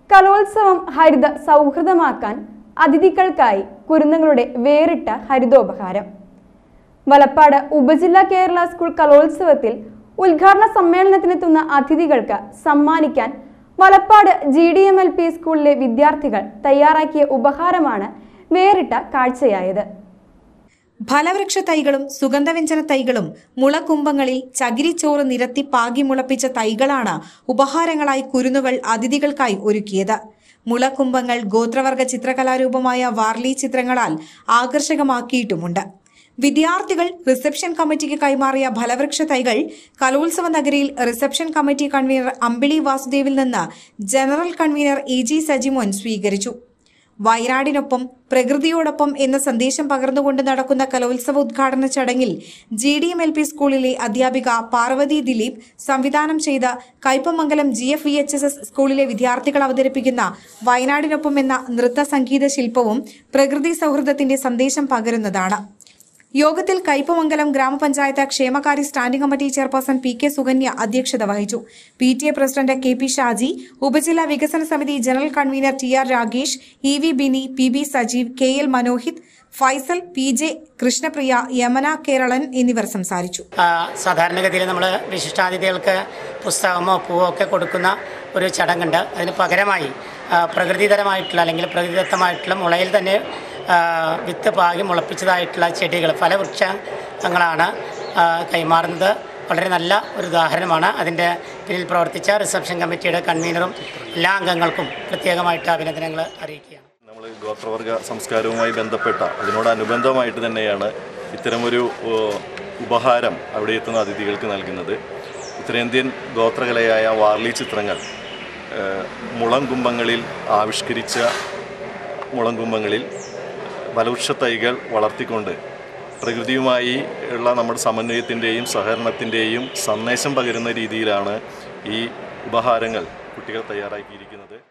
കലോത്സവം ഹരിത സൗഹൃദമാക്കാൻ അതിഥികൾക്കായി കുരുന്നുകളുടെ വേറിട്ട ഹരിതോപഹാരം വലപ്പാട് ഉപജില്ലാ കേരള സ്കൂൾ കലോത്സവത്തിൽ ഉദ്ഘാടന സമ്മേളനത്തിനെത്തുന്ന അതിഥികൾക്ക് സമ്മാനിക്കാൻ Valappad G D M L P സ്കൂളിലെ വിദ്യാർത്ഥികൾ തയ്യാറാക്കിയ ഉപഹാരമാണ് വേറിട്ട കാഴ്ചയായത് ഫലവൃക്ഷ തൈകളും സുഗന്ധവ്യഞ്ജന തൈകളും മുളക്കുംഭങ്ങളിൽ ചകിരിച്ചോറ് നിരത്തി പാകി മുളപ്പിച്ച തൈകളാണ് ഉപഹാരങ്ങളായി കുരുന്നുകൾ അതിഥികൾക്കായി ഒരുക്കിയത് മുളക്കുംഭങ്ങൾ ഗോത്രവർഗ ചിത്രകലാരൂപമായ വാർലി ചിത്രങ്ങളാൽ ആകർഷകമാക്കിയിട്ടുമുണ്ട് വിദ്യാർത്ഥികൾ റിസപ്ഷൻ കമ്മിറ്റിക്ക് കൈമാറിയ ഫലവൃക്ഷ തൈകൾ കലോത്സവ നഗരിയിൽ റിസപ്ഷൻ കമ്മിറ്റി കൺവീനർ അമ്പിളി വാസുദേവിൽ നിന്ന് general convener E G Sajimon സ്വീകരിച്ചു വയനാടിനൊപ്പം പ്രകൃതിയോടൊപ്പം എന്ന സന്ദേശം പകർന്നുകൊണ്ട് നടക്കുന്ന കലോത്സവ ഉദ്ഘാടന ചടങ്ങിൽ G D M L P സ്കൂളിലെ അധ്യാപിക പാർവതി ദിലീപ് സംവിധാനം ചെയ്ത Kaypamangalam G F V H S S സ്കൂളിലെ വിദ്യാർത്ഥികൾ അവതരിപ്പിക്കുന്ന വയനാടിനൊപ്പം എന്ന നൃത്ത സംഗീത ശില്പവും പ്രകൃതി സൗഹൃദത്തിന്റെ സന്ദേശം പകരുന്നതാണ് യോഗത്തിൽ കയ്പമംഗലം ഗ്രാമപഞ്ചായത്ത് ക്ഷേമകാര്യ standing committee chairperson P K Sukanya അധ്യക്ഷത വഹിച്ചു P T A president K P Shaji ഉപജില്ലാ വികസന സമിതി general convener T R Ragesh E V Bini P B Sajeev K L Manohith Faisal P J Krishnapriya Yamana Keralan എന്നിവർ സംസാരിച്ചു ആ, സാധാരണഗതിയിൽ നമ്മൾ വിശിഷ്ടാതിഥികൾക്ക് പുസ്തകമോ പൂവോ ഒക്കെ കൊടുക്കുന്ന ഒരു ചടങ്ങുണ്ട് അതിന് പകരമായി ആ, പ്രകൃതിതരമായിട്ടുള്ള അല്ലെങ്കിൽ പ്രകൃതിദത്തമായിട്ടുള്ള മുളയിൽ തന്നെ ആ, വിത്ത് പാകി മുളപ്പിച്ചതായിട്ടുള്ള ചെടികൾ ഫലവൃക്ഷങ്ങളാണ് ആ, കൈമാറുന്നത് വളരെ നല്ല ഒരു ഉദാഹരണമാണ് അതിൻ്റെ പിന്നിൽ പ്രവർത്തിച്ച റിസപ്ഷൻ കമ്മിറ്റിയുടെ കൺവീനറും എല്ലാ അംഗങ്ങൾക്കും പ്രത്യേകമായിട്ട് അഭിനന്ദനങ്ങൾ അറിയിക്കുകയാണ് നമ്മൾ ഗോത്രവർഗ സംസ്കാരവുമായി ബന്ധപ്പെട്ട അതിനോടനുബന്ധമായിട്ട് തന്നെയാണ് ഇത്തരമൊരു ഓ, ഉപഹാരം അവിടെ എത്തുന്ന അതിഥികൾക്ക് നൽകുന്നത് ഉത്തരേന്ത്യൻ ഗോത്രകലയായ വാർലി ചിത്രങ്ങൾ ഏഹ്, മുളംകുംഭങ്ങളിൽ ആവിഷ്കരിച്ച മുളംകുംഭങ്ങളിൽ ഫലവൃക്ഷ തൈകൾ വളർത്തിക്കൊണ്ട് പ്രകൃതിയുമായി ഉള്ള നമ്മുടെ സമന്വയത്തിൻ്റെയും സഹകരണത്തിൻ്റെയും സന്ദേശം പകരുന്ന രീതിയിലാണ് ഈ ഉപഹാരങ്ങൾ കുട്ടികൾ തയ്യാറാക്കിയിരിക്കുന്നത്